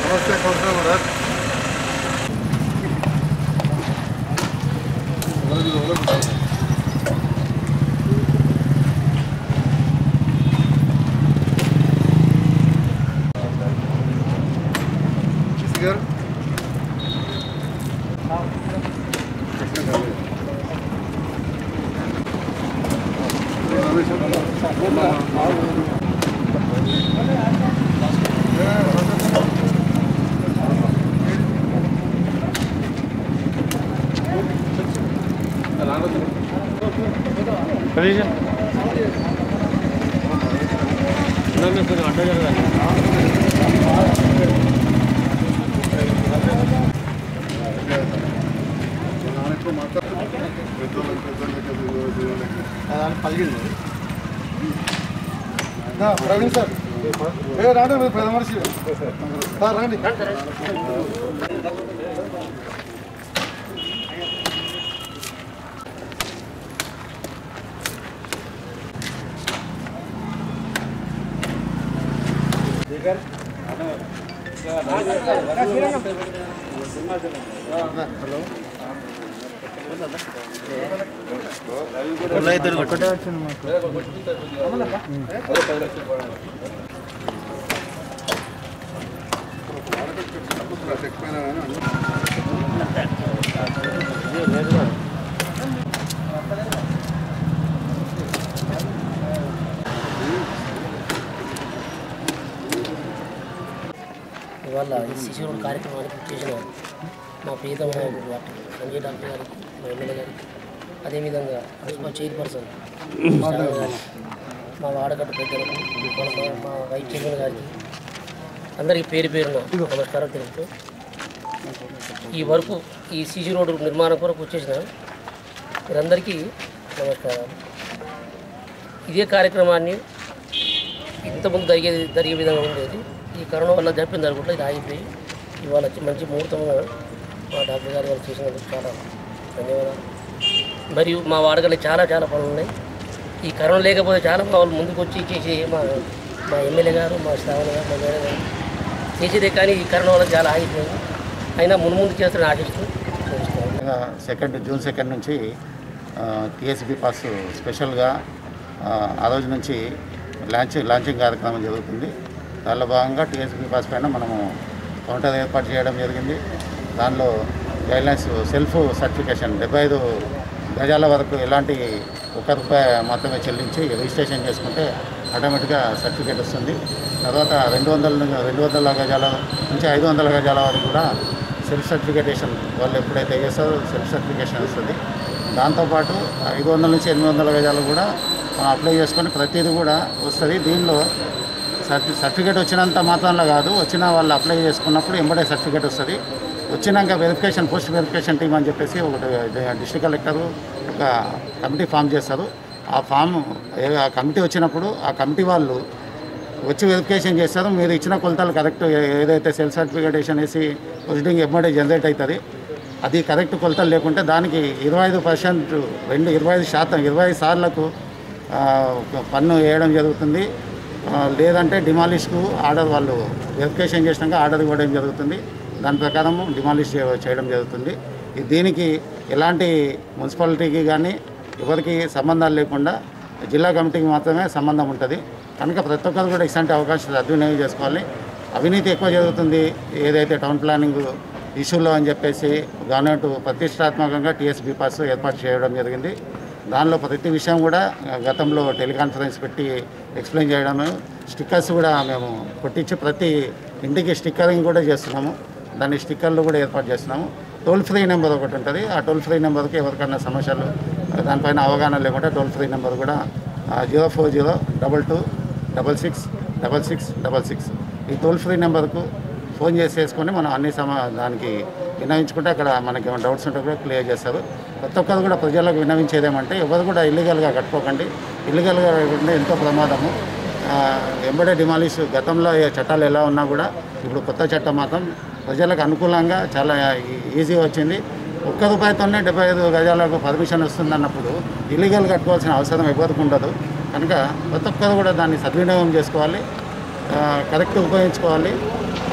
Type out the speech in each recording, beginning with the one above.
నమస్తే కౌన్సిలర్ కూడా గారు నాన్నకు మాట్లాడుతున్నా పెద్దోళ్ళకి పెద్దోళ్ళకి పలిగింది ప్రవీణ్ సార్ ఏ రాండి మీరు పెద్ద మనిషి సార్ రండి ఇవాళ ఈ శిశువుల కార్యక్రమానికి చేసిన మా ప్రీతం నాయకుడు డాక్టర్ సంజయ్ డాక్టర్ గారికి మా ఎమ్మెల్యే గారికి అదేవిధంగా మున్సిపల్ చైర్పర్సన్ శ్రావణ్ గారికి మా వాడగట్టు పెద్దలకు మన- మా వైస్ చైర్మన్ గారికి అందరికీ పేరు పేరున నమస్కారం తెలుపుతూ ఈ వరకు ఈ సీసీ రోడ్డు నిర్మాణం కొరకు వచ్చేసిన మీరందరికీ నమస్కారాలు ఇదే కార్యక్రమాన్ని ఇంతకుముందు జరిగే జరిగే విధంగా ఉండేది ఈ కరోనా వల్ల జరిపింది అనుకుంటే ఇది ఆగిపోయి ఇవాళ వచ్చి మంచి ముహూర్తంగా మా డాక్టర్ గారు వాళ్ళు చేసినందుకు చాలా ధన్యవాదాలు మరియు మా వాడగల్లో చాలా చాలా పనులు ఉన్నాయి ఈ కరోనా లేకపోతే చాలా మా వాళ్ళు ముందుకు వచ్చి చేసి మా మా ఎమ్మెల్యే గారు మా శ్రావణ గారు మా మేడం గారు చేసేదే కానీ ఈ కరోనా వల్ల చాలా ఆగిపోయింది అయినా ముందు ముందు చేస్తారని ఆశిస్తూ ముగిస్తాను. సెకండ్ జూన్ సెకండ్ నుంచి టీఎస్బీ పాస్ స్పెషల్గా ఆ, ఆ రోజు నుంచి లాంచ్ లాంచింగ్ కార్యక్రమం జరుగుతుంది దానిలో భాగంగా టీఎస్బీ పాస్ పైన మనము కౌంటర్ ఏర్పాటు చేయడం జరిగింది దానిలో గైడ్లైన్స్ సెల్ఫ్ సర్టిఫికేషన్ డెబ్బై ఐదు గజాల వరకు ఎలాంటి ఒక రూపాయి మాత్రమే చెల్లించి రిజిస్ట్రేషన్ చేసుకుంటే ఆటోమేటిక్గా సర్టిఫికేట్ వస్తుంది తర్వాత రెండు వందల నుంచి- రెండు వందల గజాల నుంచి ఐదు వందల గజాల వరకు కూడా సెల్ఫ్ సర్టిఫికేషన్ వాళ్ళు ఎప్పుడైతే చేస్తారో సెల్ఫ్ సర్టిఫికేషన్ వస్తుంది దాంతోపాటు ఐదు వందల నుంచి ఎనిమిది వందల గజాలు కూడా మనం అప్లై చేసుకొని ప్రతిదీ కూడా వస్తుంది దీనిలో సర్టి సర్టిఫికేట్ వచ్చినంత మాత్రంలో కాదు వచ్చిన వాళ్ళు అప్లై చేసుకున్నప్పుడు ఎంబడే సర్టిఫికేట్ వస్తుంది వచ్చినాక వెరిఫికేషన్ పోస్ట్ వెరిఫికేషన్ టీం అని చెప్పేసి ఒకటి డిస్ట్రిక్ట్ కలెక్టరు ఒక కమిటీ ఫామ్ చేస్తారు ఆ ఫామ్ ఏ- ఆ కమిటీ వచ్చినప్పుడు ఆ కమిటీ వాళ్ళు వచ్చి వెరిఫికేషన్ చేస్తారు మీరు ఇచ్చిన కొలతలు కరెక్ట్ ఏ- ఏదైతే సెల్ సర్టిఫికేషన్ వేసి ప్రొసీడింగ్ ఎంబడే జనరేట్ అవుతుంది అది కరెక్ట్ కొలతలు లేకుంటే దానికి ఇరవై ఐదు పర్సెంట్ రెండు ఇరవై ఐదు శాతం ఇరవై ఐదు సార్లకు ఆ, ఒక పన్ను వేయడం జరుగుతుంది ఆ, లేదంటే డిమాలిష్కు ఆర్డర్ వాళ్ళు వెరిఫికేషన్ చేసినాక ఆర్డర్ ఇవ్వడం జరుగుతుంది దాని ప్రకారం డిమాలిష్ చే- చేయడం జరుగుతుంది ఈ దీనికి ఎలాంటి మున్సిపాలిటీకి కానీ ఎవరికి సంబంధాలు లేకుండా జిల్లా కమిటీకి మాత్రమే సంబంధం ఉంటుంది కనుక ప్రతి ఒక్కరు కూడా ఇలాంటి అవకాశాలు సద్వినియోగం చేసుకోవాలి అవినీతి ఎక్కువ జరుగుతుంది ఏదైతే టౌన్ ప్లానింగ్ ఇష్యూలో అని చెప్పేసి గవర్నమెంట్ ప్రతిష్టాత్మకంగా టీఎస్బీ పాస్ ఏర్పాటు చేయడం జరిగింది దానిలో ప్రతి విషయం కూడా ఆ, గతంలో టెలికాన్ఫరెన్స్ పెట్టి ఎక్స్ప్లెయిన్ చేయడము స్టిక్కర్స్ కూడా మేము కొట్టించి ప్రతి ఇంటికి స్టిక్కరింగ్ కూడా చేస్తున్నాము దాని స్టిక్కర్లు కూడా ఏర్పాటు చేస్తున్నాము టోల్ ఫ్రీ నెంబర్ ఒకటి ఉంటుంది ఆ టోల్ ఫ్రీ నెంబర్కి ఎవరికైనా సమస్యలు ఆ, దానిపైన అవగాహన లేకుంటే టోల్ ఫ్రీ నెంబర్ కూడా zero four zero double two double six double six double six ఈ టోల్ ఫ్రీ నెంబర్కు ఫోన్ చేసేసుకొని మనం అన్ని సమా దానికి వినవించుకుంటే అక్కడ మనకి ఏమైనా డౌట్స్ ఉంటే కూడా క్లియర్ చేస్తారు ప్రతి ఒక్కరు కూడా ప్రజలకు వినవించేది ఏమంటే ఎవరు కూడా ఇల్లీగల్గా కట్టుకోకండి ఇల్లీగల్గా ఉంటే ఎంతో ప్రమాదము ఆ, ఎంబడే డిమాలిష్ గతంలో ఏ చట్టాలు ఎలా ఉన్నా కూడా ఇప్పుడు కొత్త చట్టం మాత్రం ప్రజలకు అనుకూలంగా చాలా ఈ- ఈజీ వచ్చింది ఒక్క రూపాయితోనే డెబ్బై ఐదు గజాలకు పర్మిషన్ వస్తుంది అన్నప్పుడు ఇల్లీగల్ కట్టుకోవాల్సిన అవసరం ఎవరికి ఉండదు కనుక ప్రతి ఒక్కరు కూడా దాన్ని సద్వినియోగం చేసుకోవాలి ఆ, కరెక్ట్ ఉపయోగించుకోవాలి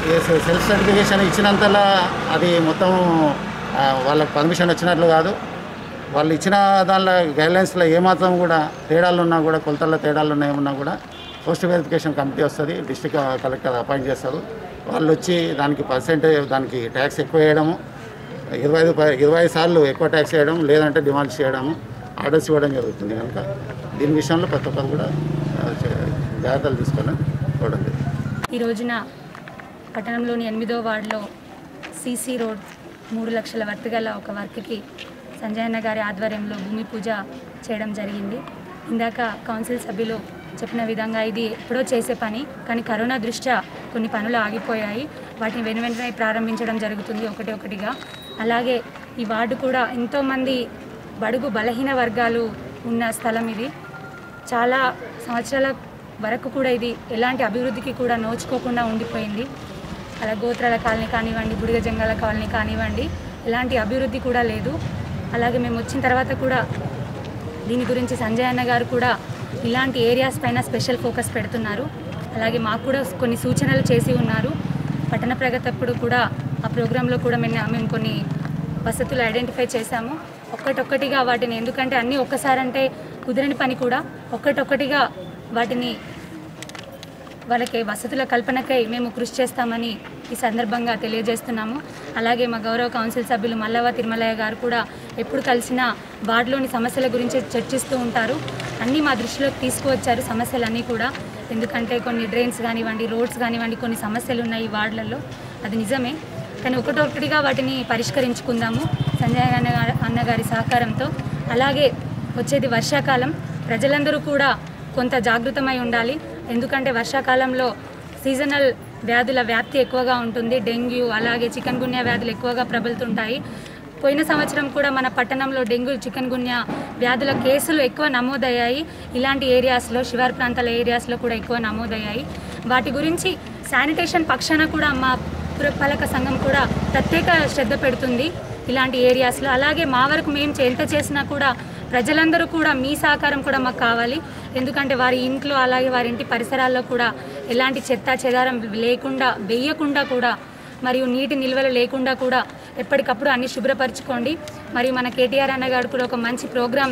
సెల్ఫ్ సర్టిఫికేషన్ ఇచ్చినంతలా అది మొత్తం ఆ, వాళ్ళకి పర్మిషన్ వచ్చినట్లు కాదు వాళ్ళు ఇచ్చిన దానిలో గైడ్లైన్స్లో ఏమాత్రం కూడా తేడాలు ఉన్నా కూడా కొలతల్లో తేడాలు ఉన్నా ఏమన్నా కూడా పోస్ట్ వెరిఫికేషన్ కమిటీ వస్తుంది డిస్టిక్ కలెక్టర్ అపాయింట్ చేస్తారు వాళ్ళు వచ్చి దానికి పర్సెంటేజ్ దానికి ట్యాక్స్ ఎక్కువ వేయడము ఇరవై ఐదు ప- ఇరవై ఐదు సార్లు ఎక్కువ ట్యాక్స్ వేయడం లేదంటే డిమాండ్స్ చేయడము ఆర్డర్స్ ఇవ్వడం జరుగుతుంది కనుక దీని విషయంలో ప్రతి ఒక్కరు కూడా ఆ, చే- జాగ్రత్తలు తీసుకొని చూడడం జరుగుతుంది ఈ రోజున పట్టణంలోని ఎనిమిదో వార్డులో సీసీ రోడ్ మూడు లక్షల వర్త్ గల ఒక వర్క్కి సంజయ్ అన్న గారి ఆధ్వర్యంలో భూమి పూజ చేయడం జరిగింది ఇందాక కౌన్సిల్ సభ్యులు చెప్పిన విధంగా ఇది ఎప్పుడో చేసే పని కానీ కరోనా దృష్ట్యా కొన్ని పనులు ఆగిపోయాయి వాటిని వెను వెంటనే ప్రారంభించడం జరుగుతుంది ఒకటి ఒకటిగా అలాగే ఈ వార్డు కూడా ఎంతోమంది బడుగు బలహీన వర్గాలు ఉన్న స్థలం ఇది చాలా సంవత్సరాల వరకు కూడా ఇది ఎలాంటి అభివృద్ధికి కూడా నోచుకోకుండా ఉండిపోయింది అలా గోత్రాల కాలనీ కానివ్వండి బుడిగ జంగాల కాలనీ కానివ్వండి ఎలాంటి అభివృద్ధి కూడా లేదు అలాగే మేము వచ్చిన తర్వాత కూడా దీని గురించి సంజయ్ అన్న గారు కూడా ఇలాంటి ఏరియాస్ పైన స్పెషల్ ఫోకస్ పెడుతున్నారు అలాగే మాకు కూడా కొన్ని సూచనలు చేసి ఉన్నారు పట్టణ ప్రగతి అప్పుడు కూడా ఆ ప్రోగ్రాంలో కూడా మేము మేము కొన్ని వసతులు ఐడెంటిఫై చేశాము ఒక్కటొక్కటిగా వాటిని ఎందుకంటే అన్నీ ఒక్కసారంటే కుదరని పని కూడా ఒక్కటొక్కటిగా వాటిని వాళ్ళకి వసతుల కల్పనకై మేము కృషి చేస్తామని ఈ సందర్భంగా తెలియజేస్తున్నాము అలాగే మా గౌరవ కౌన్సిల్ సభ్యులు మల్లవ తిరుమలయ్య గారు కూడా ఎప్పుడు కలిసినా వార్డులోని సమస్యల గురించి చర్చిస్తూ ఉంటారు అన్నీ మా దృష్టిలోకి తీసుకువచ్చారు సమస్యలన్నీ కూడా ఎందుకంటే కొన్ని డ్రైన్స్ కానివ్వండి రోడ్స్ కానివ్వండి కొన్ని సమస్యలు ఉన్నాయి ఈ వార్డులలో అది నిజమే కానీ ఒకటొకటిగా వాటిని పరిష్కరించుకుందాము సంజయ్ అన్న గారి- అన్నగారి సహకారంతో అలాగే వచ్చేది వర్షాకాలం ప్రజలందరూ కూడా కొంత జాగృతమై ఉండాలి ఎందుకంటే వర్షాకాలంలో సీజనల్ వ్యాధుల వ్యాప్తి ఎక్కువగా ఉంటుంది డెంగ్యూ అలాగే చికెన్ గున్యా వ్యాధులు ఎక్కువగా ప్రబలుతుంటాయి పోయిన సంవత్సరం కూడా మన పట్టణంలో డెంగ్యూ చికెన్ గున్యా వ్యాధుల కేసులు ఎక్కువ నమోదయ్యాయి ఇలాంటి ఏరియాస్లో శివారు ప్రాంతాల ఏరియాస్లో కూడా ఎక్కువ నమోదయ్యాయి వాటి గురించి శానిటేషన్ పక్షాన కూడా మా పురపాలక సంఘం కూడా ప్రత్యేక శ్రద్ధ పెడుతుంది ఇలాంటి ఏరియాస్లో అలాగే మా వరకు మేము చే- ఎంత చేసినా కూడా ప్రజలందరూ కూడా మీ సహకారం కూడా మాకు కావాలి ఎందుకంటే వారి ఇంట్లో అలాగే వారి ఇంటి పరిసరాల్లో కూడా ఎలాంటి చెత్త చెదారం లేకుండా వేయకుండా కూడా మరియు నీటి నిల్వలు లేకుండా కూడా ఎప్పటికప్పుడు అన్ని శుభ్రపరచుకోండి మరియు మన కేటీఆర్ అన్న గారు కూడా ఒక మంచి ప్రోగ్రాం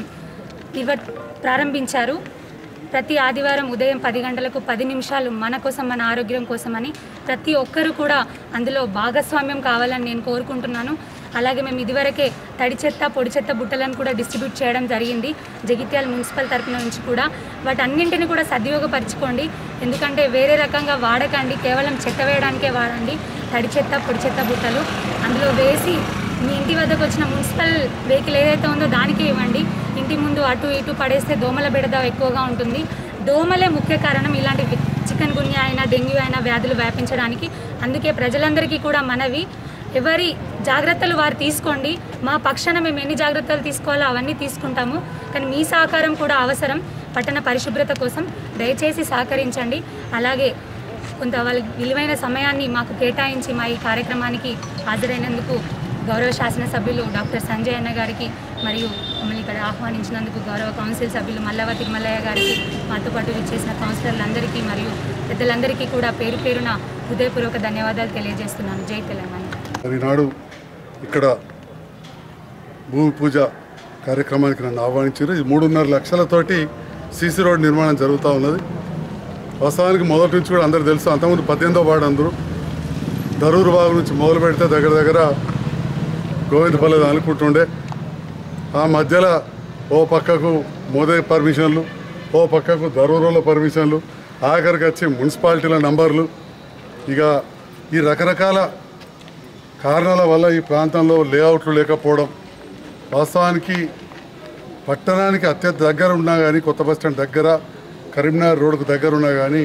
ఇవ ప్రారంభించారు ప్రతి ఆదివారం ఉదయం పది గంటలకు పది నిమిషాలు మన కోసం మన ఆరోగ్యం కోసమని ప్రతి ఒక్కరూ కూడా అందులో భాగస్వామ్యం కావాలని నేను కోరుకుంటున్నాను అలాగే మేము ఇదివరకే తడి చెత్త పొడి చెత్త బుట్టలను కూడా డిస్ట్రిబ్యూట్ చేయడం జరిగింది జగిత్యాల మున్సిపల్ తరపున నుంచి కూడా వాటన్నింటిని కూడా సద్వినియోగపరచుకోండి ఎందుకంటే వేరే రకంగా వాడకండి కేవలం చెత్త వేయడానికే వాడండి తడి చెత్త పొడి చెత్త బుట్టలు అందులో వేసి మీ ఇంటి వద్దకు వచ్చిన మున్సిపల్ వెహికల్ ఏదైతే ఉందో దానికే ఇవ్వండి ఇంటి ముందు అటు ఇటు పడేస్తే దోమల బెడద ఎక్కువగా ఉంటుంది దోమలే ముఖ్య కారణం ఇలాంటి వి- చికెన్ గున్యా అయినా డెంగ్యూ అయినా వ్యాధులు వ్యాపించడానికి అందుకే ప్రజలందరికీ కూడా మనవి ఎవరి జాగ్రత్తలు వారు తీసుకోండి మా పక్షాన మేము ఎన్ని జాగ్రత్తలు తీసుకోవాలో అవన్నీ తీసుకుంటాము కానీ మీ సహకారం కూడా అవసరం పట్టణ పరిశుభ్రత కోసం దయచేసి సహకరించండి అలాగే కొంత వాళ్ళ విలువైన సమయాన్ని మాకు కేటాయించి మా ఈ కార్యక్రమానికి హాజరైనందుకు గౌరవ శాసనసభ్యులు డాక్టర్ సంజయ్ అన్న గారికి మరియు మమ్మల్ని ఇక్కడ ఆహ్వానించినందుకు గౌరవ కౌన్సిల్ సభ్యులు మల్లవ తిరుమలయ్య గారికి మాతో పాటు విచ్చేసిన కౌన్సిలర్లందరికీ మరియు పెద్దలందరికీ కూడా పేరు పేరున హృదయపూర్వక ధన్యవాదాలు తెలియజేస్తున్నాను జై తెలంగాణ మరి ఈనాడు ఇక్కడ భూమి పూజ కార్యక్రమానికి నన్ను ఆహ్వానించారు ఇది మూడున్నర లక్షలతోటి సీసీ రోడ్ నిర్మాణం జరుగుతూ ఉన్నది వాస్తవానికి మొదటి నుంచి కూడా అందరు తెలుసు అంతకుముందు పద్దెనిమిదో వార్డు అందరూ దరూరు బాగు నుంచి మొదలు పెడితే దగ్గర దగ్గర గోవిందపల్లి అనుకుంటుండే ఆ మధ్యలో ఓ పక్కకు మోదే పర్మిషన్లు ఓ పక్కకు దరూరుల పర్మిషన్లు ఆఖరికి వచ్చి మున్సిపాలిటీల నంబర్లు ఇక ఈ రకరకాల కారణాల వల్ల ఈ ప్రాంతంలో లేఅవుట్లు లేకపోవడం వాస్తవానికి పట్టణానికి అత్యంత దగ్గర ఉన్నా కానీ కొత్త బస్ స్టాండ్ దగ్గర కరీంనగర్ రోడ్డుకు దగ్గర ఉన్నా కానీ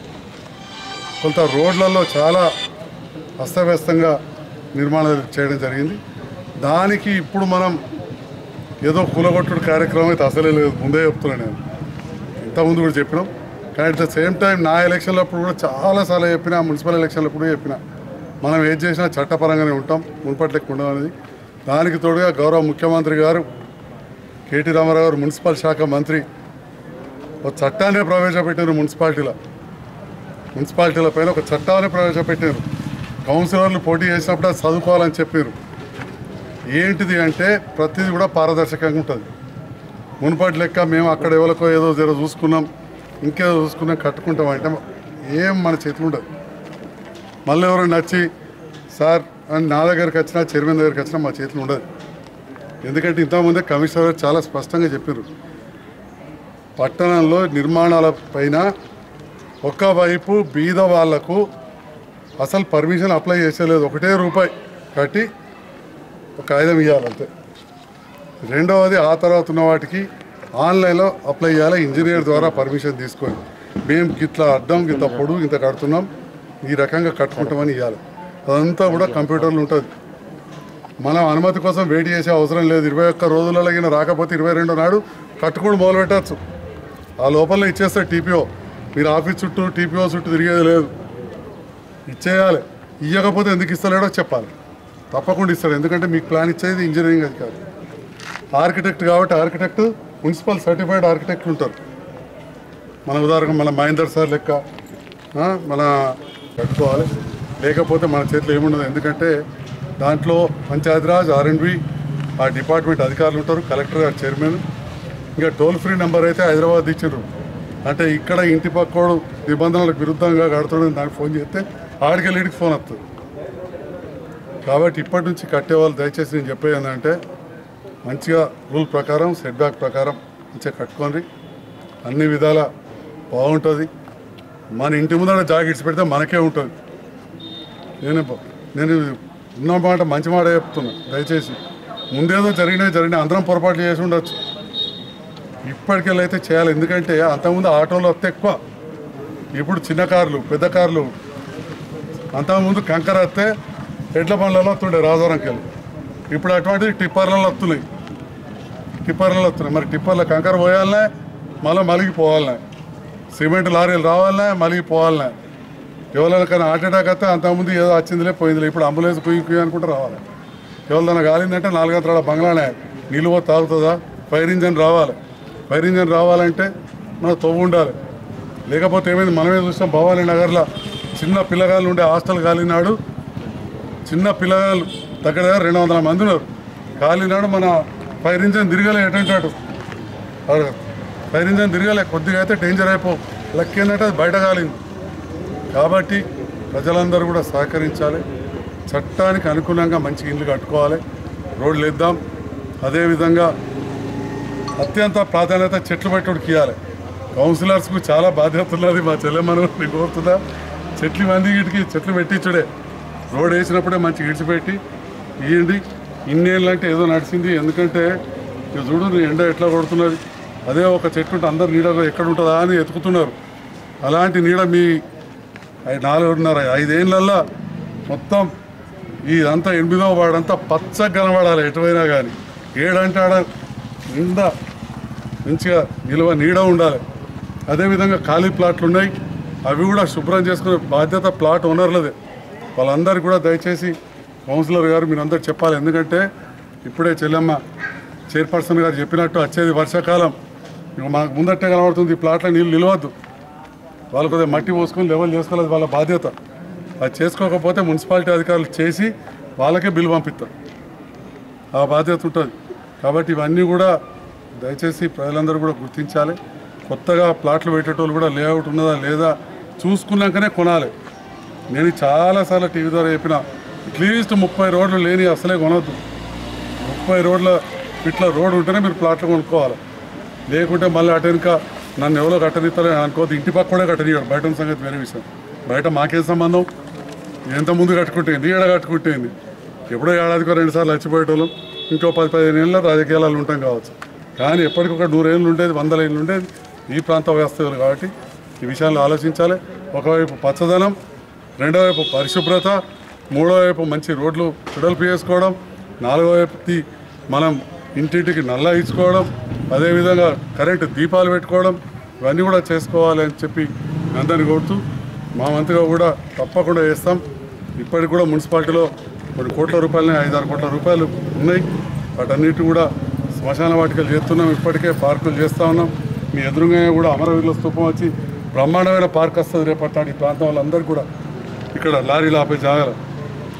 కొంత రోడ్లలో చాలా అస్తవ్యస్తంగా నిర్మాణాలు చేయడం జరిగింది దానికి ఇప్పుడు మనం ఏదో కూలగొట్టుడు కార్యక్రమం అయితే అసలే లేదు ముందే చెప్తున్నాను నేను ఇంతకుముందు కూడా చెప్పినాం కానీ అట్ ద సేమ్ టైం నా ఎలక్షన్లో అప్పుడు కూడా చాలాసార్లు చెప్పిన మున్సిపల్ ఎలక్షన్లో కూడా చెప్పిన మనం ఏం చేసినా చట్టపరంగానే ఉంటాం మున్పట్లకి ఉండడం అనేది దానికి తోడుగా గౌరవ ముఖ్యమంత్రి గారు కేటీ రామారావు గారు మున్సిపల్ శాఖ మంత్రి ఒక చట్టాన్ని ప్రవేశపెట్టారు మున్సిపాలిటీలో మున్సిపాలిటీల పైన ఒక చట్టాన్ని ప్రవేశపెట్టారు కౌన్సిలర్లు పోటీ చేసినప్పుడు అది చదువుకోవాలని చెప్పారు ఏంటిది అంటే ప్రతిదీ కూడా పారదర్శకంగా ఉంటుంది మునుపటి లెక్క మేము అక్కడ ఎవరికో ఏదో జర చూసుకున్నాం ఇంకేదో చూసుకున్నాం కట్టుకుంటాం అంటే ఏం మన చేతిలో ఉండదు మళ్ళీ ఎవరు నచ్చి సార్ అని నా దగ్గరికి వచ్చినా చైర్మన్ దగ్గరికి వచ్చినా మా చేతిలో ఉండదు ఎందుకంటే ఇంతకుముందే కమిషనర్ గారు చాలా స్పష్టంగా చెప్పారు పట్టణంలో నిర్మాణాల పైన వైపు బీద వాళ్లకు అసలు పర్మిషన్ అప్లై చేసేలేదు ఒకటే రూపాయి కట్టి ఒక కాగితం ఇవ్వాలంతే రెండవది ఆ తర్వాత ఉన్న వాటికి ఆన్లైన్లో అప్లై చేయాలి ఇంజనీర్ ద్వారా పర్మిషన్ తీసుకొని మేము గిట్లా అడ్డం గిట్ల పొడుగు ఇంత కడుతున్నాం ఈ రకంగా కట్టుకుంటామని ఇవ్వాలి అదంతా కూడా కంప్యూటర్లు ఉంటుంది మనం అనుమతి కోసం వెయిట్ చేసే అవసరం లేదు ఇరవై ఒక్క రోజులలో గిన రాకపోతే ఇరవై రెండో నాడు కట్టుకుని మొదలు పెట్టచ్చు ఆ లోపల ఇచ్చేస్తే టీపీఓ మీరు ఆఫీస్ చుట్టూ టీపీఓ చుట్టూ తిరిగేది లేదు ఇచ్చేయాలి ఇవ్వకపోతే ఎందుకు ఇస్తలేడో చెప్పాలి తప్పకుండా ఇస్తాడు ఎందుకంటే మీకు ప్లాన్ ఇచ్చేది ఇంజనీరింగ్ అధికారి ఆర్కిటెక్ట్ కాబట్టి ఆర్కిటెక్ట్ మున్సిపల్ సర్టిఫైడ్ ఆర్కిటెక్ట్ ఉంటారు మన ఉదాహరణకు మన మహేందర్ సార్ లెక్క ఆ, మన కట్టుకోవాలి లేకపోతే మన చేతిలో ఏముండదు ఎందుకంటే దాంట్లో పంచాయతీరాజ్ ఆర్ఎండ్బి ఆ డిపార్ట్మెంట్ అధికారులు ఉంటారు కలెక్టర్ గారు చైర్మన్ ఇంకా టోల్ ఫ్రీ నెంబర్ అయితే హైదరాబాద్ ఇచ్చారు అంటే ఇక్కడ ఇంటి పక్కోడు నిబంధనలకు విరుద్ధంగా కడుతాడు దానికి ఫోన్ చేస్తే ఆడికి వెళ్ళికి ఫోన్ వస్తుంది కాబట్టి ఇప్పటి నుంచి కట్టేవాళ్ళు దయచేసి నేను చెప్పేది ఏంటంటే మంచిగా రూల్ ప్రకారం సెట్ బ్యాక్ ప్రకారం మంచిగా కట్టుకోండి అన్ని విధాల బాగుంటుంది మన ఇంటి ముందర జాకెట్స్ పెడితే మనకే ఉంటుంది నేను నేను ఉన్న మాట మంచి మాట చెప్తున్నా దయచేసి ముందేదో జరిగినవి జరిగినాయి అందరం పొరపాట్లు చేసి ఉండొచ్చు ఇప్పటికెళ్ళైతే చేయాలి ఎందుకంటే అంతకుముందు ఆటోలు వస్తే ఎక్కువ ఇప్పుడు చిన్న కార్లు పెద్ద కార్లు అంతకుముందు కంకర వస్తే ఎడ్ల బండ్లలో వస్తుండే రాజవరంకి వెళ్ళి ఇప్పుడు అటువంటి టిప్పర్లలో వస్తున్నాయి టిప్పర్లలో వస్తున్నాయి మరి టిప్పర్ల కంకర పోయాలనే మళ్ళీ మలిగిపోవాలనే సిమెంట్ లారీలు రావాలనే మలిగిపోవాలనే ఎవరికైనా హార్ట్ అటాక్ వస్తే అంతకుముందు ఏదో వచ్చిందిలే పోయిందిలే ఇప్పుడు అంబులెన్స్ కుయ్యి కుయ్యి అనుకుంటే రావాలి ఎవరిదైనా కాలిందంటే నాలుగంతరాల బంగ్లానే నిలువ తాగుతుందా ఫైర్ ఇంజన్ రావాలి ఫైర్ ఇంజన్ రావాలంటే మనకు తవ్వు ఉండాలి లేకపోతే ఏమైంది మనమే చూస్తాం భవానీ నగర్లో చిన్న పిల్లగాళ్ళు ఉండే హాస్టల్ కాలినాడు చిన్న పిల్లగాళ్ళు దగ్గర దగ్గర రెండు వందల మంది ఉన్నారు కాలినాడు మన ఫైర్ ఇంజన్ తిరగలే ఎటంటాడు ఫైర్ ఇంజన్ తిరగలే కొద్దిగా అయితే డేంజర్ అయిపో లక్ ఏంటంటే అది బయట కాలింది కాబట్టి ప్రజలందరూ కూడా సహకరించాలి చట్టానికి అనుగుణంగా మంచి ఇల్లు కట్టుకోవాలి రోడ్లు వేద్దాం అదేవిధంగా అత్యంత ప్రాధాన్యత చెట్లు పెట్టుడికి ఇవ్వాలి కౌన్సిలర్స్కు చాలా బాధ్యత ఉన్నది మా చెల్లెమ్మను నేను కోరుతున్నా చెట్లు మంది వీటికి చెట్లు పెట్టించుడే రోడ్ వేసినప్పుడే మంచి ఇడిచిపెట్టి ఇవ్వండి ఇన్నేళ్ళు అంటే ఏదో నడిచింది ఎందుకంటే ఇక చూడు నీ ఎండ ఎట్లా కొడుతున్నది అదే ఒక చెట్టు ఉంటే అందరు నీడ ఎక్కడ ఉంటుందా అని ఎతుకుతున్నారు అలాంటి నీడ మీ ఐ- నాలుగున్నర ఐదేళ్ళల్లో మొత్తం ఇదంతా ఎనిమిదవ వాడంతా పచ్చగా కనబడాలి ఎటువైనా కానీ ఏడంటే ఆడ నిండా మంచిగా నిల్వ నీడ ఉండాలి అదేవిధంగా ఖాళీ ప్లాట్లు ఉన్నాయి అవి కూడా శుభ్రం చేసుకునే బాధ్యత ప్లాట్ ఓనర్లదే వాళ్ళందరికీ కూడా దయచేసి కౌన్సిలర్ గారు మీరందరూ చెప్పాలి ఎందుకంటే ఇప్పుడే చెల్లెమ్మ చైర్పర్సన్ గారు చెప్పినట్టు వచ్చేది వర్షాకాలం ఇక మనకు ముందట్టే కనబడుతుంది ఈ ప్లాట్లో నీళ్ళు నిలవద్దు వాళ్ళు కొద్దిగా మట్టి పోసుకొని లెవెల్ చేసుకోలేదు వాళ్ళ బాధ్యత అది చేసుకోకపోతే మున్సిపాలిటీ అధికారులు చేసి వాళ్ళకే బిల్ పంపిస్తారు ఆ బాధ్యత ఉంటుంది కాబట్టి ఇవన్నీ కూడా దయచేసి ప్రజలందరూ కూడా గుర్తించాలి కొత్తగా ప్లాట్లు పెట్టేటోళ్ళు కూడా లేఅవుట్ ఉన్నదా లేదా చూసుకున్నాకనే కొనాలి నేను చాలాసార్లు టీవీ ద్వారా చెప్పిన అట్లీస్ట్ ముప్పై రోడ్లు లేని అసలే కొనొద్దు ముప్పై రోడ్ల ఇట్లా రోడ్ ఉంటేనే మీరు ప్లాట్లు కొనుక్కోవాలి లేకుంటే మళ్ళీ అటు వెనుక నన్ను ఎవరో కట్టనిస్తారో అనుకోవద్దు ఇంటి పక్క కూడా కట్టనియాడు బయట ఉన్న సంగతి వేరే విషయం బయట మాకేం సంబంధం ఎంత ముందు కట్టుకుంటేంది ఏడ కట్టుకుంటేంది ఎప్పుడో ఏడాదికో రెండు సార్లు చచ్చిపోయేటోళ్ళం ఇంకో పది పదిహేను ఏళ్ళ రాజకీయాలు ఉంటాం కావచ్చు కానీ ఎప్పటికొక నూరేళ్ళు ఉండేది వందల ఏళ్ళు ఉండేది ఈ ప్రాంత వ్యవస్థలు కాబట్టి ఈ విషయాలు ఆలోచించాలి ఒకవైపు పచ్చదనం రెండో వైపు పరిశుభ్రత మూడో వైపు మంచి రోడ్లు వెడల్పు చేసుకోవడం నాలుగో వైపుకి మనం ఇంటింటికి నల్ల ఇచ్చుకోవడం అదేవిధంగా కరెంటు దీపాలు పెట్టుకోవడం ఇవన్నీ కూడా చేసుకోవాలి అని చెప్పి మీ అందరిని కోరుతూ మా వంతుగా కూడా తప్పకుండా చేస్తాం ఇప్పటికి కూడా మున్సిపాలిటీలో కొన్ని కోట్ల రూపాయలనే ఐదారు కోట్ల రూపాయలు ఉన్నాయి వాటన్నిటి కూడా శ్మశాన వాటికలు చేస్తున్నాం ఇప్పటికే పార్కులు చేస్తూ ఉన్నాం మీ ఎదురుగా కూడా అమరవీరుల స్తూపం వచ్చి బ్రహ్మాండమైన పార్క్ వస్తుంది రేపటి నాడు ఈ ప్రాంతం వాళ్ళందరూ కూడా ఇక్కడ లారీలు ఆపే జాగాలు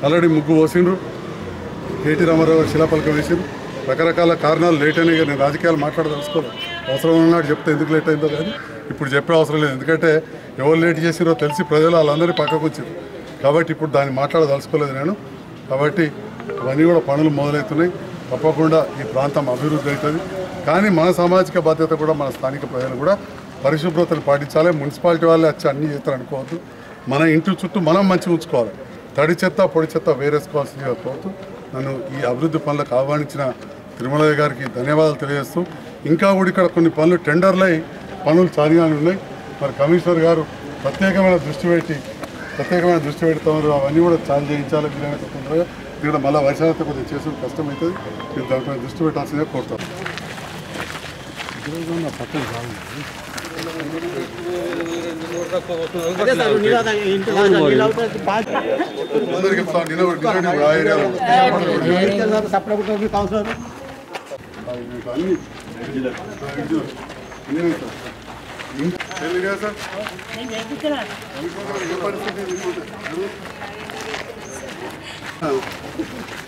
ఆల్రెడీ ముగ్గు పోసిండ్రు కేటీ రామారావు గారు శిలాపలకం వేసిండ్రు రకరకాల కారణాలు లేట్ అయినాయి కానీ నేను రాజకీయాలు మాట్లాడదలుచుకోలేదు అవసరం ఉన్నాడు చెప్తే ఎందుకు లేట్ అయిందో కానీ ఇప్పుడు చెప్పే అవసరం లేదు ఎందుకంటే ఎవరు లేట్ చేసిరో తెలిసి ప్రజలు వాళ్ళందరినీ పక్కకు వచ్చారు కాబట్టి ఇప్పుడు దాన్ని మాట్లాడదలుచుకోలేదు నేను కాబట్టి అవన్నీ కూడా పనులు మొదలవుతున్నాయి తప్పకుండా ఈ ప్రాంతం అభివృద్ధి అవుతుంది కానీ మన సామాజిక బాధ్యత కూడా మన స్థానిక ప్రజలు కూడా పరిశుభ్రతను పాటించాలి మున్సిపాలిటీ వాళ్ళే వచ్చి అన్ని చేస్తారు అనుకోవద్దు మన ఇంటి చుట్టూ మనం మంచిగా ఉంచుకోవాలి తడి చెత్త పొడి చెత్త వేరేసుకోవాల్సిందిగా కోరుతూ నన్ను ఈ అభివృద్ధి పనులకు ఆహ్వానించిన తిరుమలయ్య గారికి ధన్యవాదాలు తెలియజేస్తూ ఇంకా కూడా ఇక్కడ కొన్ని పనులు టెండర్లై పనులు చాలాగానే ఉన్నాయి మరి కమిషనర్ గారు ప్రత్యేకమైన దృష్టి పెట్టి ప్రత్యేకమైన దృష్టి పెడతామని అవన్నీ కూడా చాలు చేయించాలి వీలైనంత తొందరగా ఇక్కడ మళ్ళీ వర్షాలతో కొద్దిగా చేసుకుని కష్టమవుతుంది మీరు దానిపైన దృష్టి పెట్టాల్సిందిగా కోరుతాం అందరికి చెప్తాను నిన్న ఒకటి నిన్నటి కూడా ఆ ఏరియాలో అన్ని అన్ని సార్. తెలుగా సార్ ఏ పరిస్థితి మీకు?